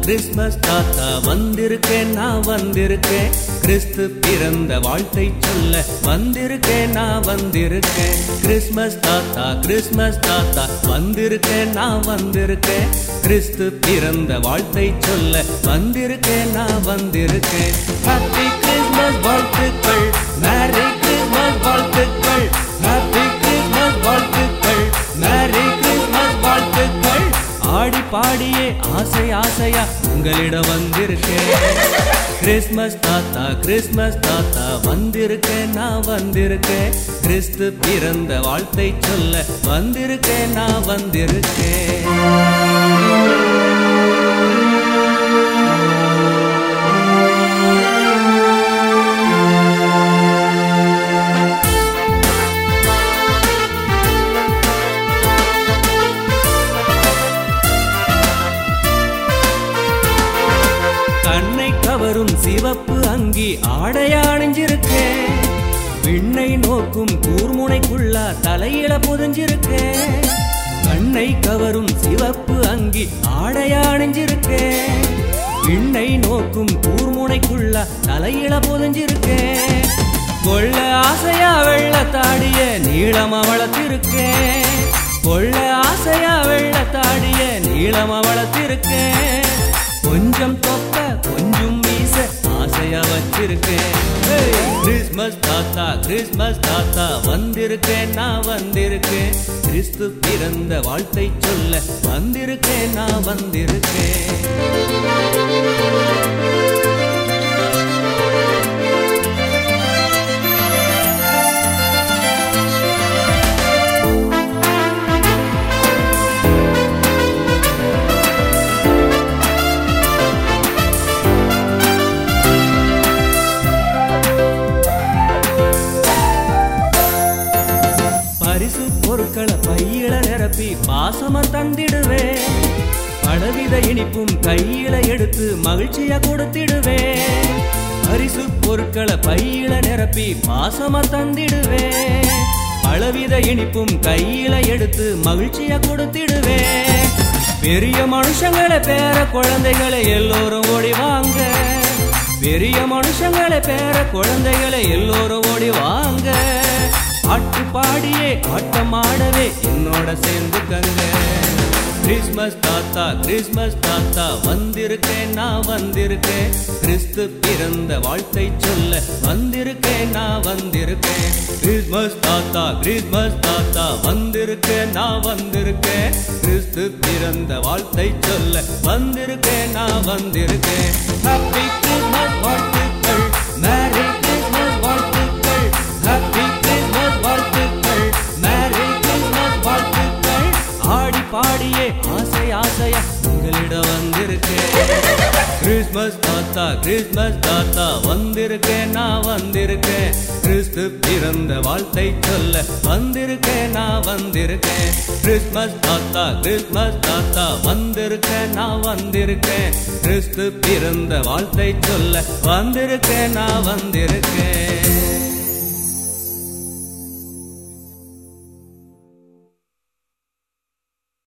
Christmas தாத்தா வந்திருக்கேன் நான் வந்திருக்கேன் கிறிஸ்து பிறந்த வாழ்த்தை சொல்ல வந்திருக்கேன் நான் வந்திருக்கேன் கிறிஸ்மஸ் தாத்தா கிறிஸ்மஸ் தாத்தா வந்திருக்கேன் நான் வந்திருக்கேன் கிறிஸ்து பிறந்த வாழ்த்தை சொல்ல வந்திருக்கேன் நான் வந்திருக்கேன் ஹாப்பி கிறிஸ்மஸ் வாழ்த்துக்கள் மேரி கிறிஸ்மஸ் வாழ்த்துக்கள் ஹாப்பி கிறிஸ்மஸ் வாழ்த்துக்கள் மேரி கிறிஸ்மஸ் வாழ்த்துக்கள் ஆடி பாடியே ஆசை ஆசையா உங்களிடம் வந்திருக்கேன் கிறிஸ்மஸ் தாத்தா கிறிஸ்மஸ் தாத்தா வந்திருக்கேன் நான் வந்திருக்கேன் கிறிஸ்து பிறந்த வாழ்த்தை சொல்ல வந்திருக்கேன் நான் வந்திருக்கேன் கண்ணை கவரும் சிவப்பு அங்கி ஆடையா அணிஞ்சிருக்கேன் விண்ணை நோக்கும் கூர்முனைக்குள்ளா தலையில புதஞ்சிருக்கேன் கண்ணை கவரும் சிவப்பு அங்கி ஆடையா அணிஞ்சிருக்கேன் விண்ணை நோக்கும் கூர்முனைக்குள்ளா தலையில புதஞ்சிருக்கேன் கொள்ள ஆசையா வெள்ளத்தாடிய நீளமா வளர்த்திருக்கேன் கொள்ள ஆசையா வெள்ளத்தாடிய நீளமா வளர்த்திருக்கேன் கொஞ்சம் தொப்ப கொஞ்சம் வீச ஆசையா வச்சிருக்கேன் ஏய், கிறிஸ்மஸ் தாத்தா கிறிஸ்மஸ் தாத்தா வந்திருக்கேன் நான் வந்திருக்கேன் கிறிஸ்து பிறந்த வாழ்த்தை சொல்ல வந்திருக்கேன் நான் வந்திருக்கேன் பரிசு பொருட்களை பையில நிரப்பி பாசமா தந்திடுவேன் பலவித இனிப்பும் கையில எடுத்து மகிழ்ச்சியா கொடுத்திடுவேன் பரிசு பொருட்களை பையில நிரப்பி பாசமா தந்திடுவேன் பலவித இனிப்பும் கையில எடுத்து மகிழ்ச்சியா கொடுத்திடுவேன் பெரிய மனுஷங்களை பேர குழந்தைகளை எல்லோரும் ஓடி வாங்க பெரிய மனுஷங்களை பேர குழந்தைகளை எல்லோரும் ஓடி வாங்க பாட்டு பாடியே ஆட்டம் ஆடவே என்னோட சேர்ந்துக்கங்க கிறிஸ்மஸ் தாத்தா கிறிஸ்மஸ் தாத்தா வந்திருக்கேன் நான் வந்திருக்கேன் கிறிஸ்து பிறந்த வாழ்த்தை சொல்ல வந்திருக்கேன் நான் வந்திருக்கேன் கிறிஸ்மஸ் தாத்தா கிறிஸ்மஸ் தாத்தா வந்திருக்கேன் நான் வந்திருக்கேன் கிறிஸ்து பிறந்த வாழ்த்தை சொல்ல வந்திருக்கேன் நான் வந்திருக்கேன் ஹாப்பி கிறிஸ்மஸ் வாழ்த்துக்கள் மேரி கிறிஸ்மஸ் வாழ்த்துக்கள் ஹாப்பி கிறிஸ்மஸ் வாழ்த்துக்கள் மேரி கிறிஸ்மஸ் வாழ்த்துக்கள் ஆடி பாடியே ஆசை ஆசையா உங்களிடம் வந்திருக்கேன் கிறிஸ்மஸ் தாத்தா கிறிஸ்மஸ் தாத்தா வந்திருக்கேன் நான் வந்திருக்கேன் கிறிஸ்து பிறந்த வாழ்த்தை சொல்ல வந்திருக்கேன் நான் வந்திருக்கேன் கிறிஸ்மஸ் தாத்தா கிறிஸ்மஸ் தாத்தா வந்திருக்கேன் நான் வந்திருக்கேன் கிறிஸ்து பிறந்த வாழ்த்தை சொல்ல வந்திருக்கேன் நான் வந்திருக்கேன்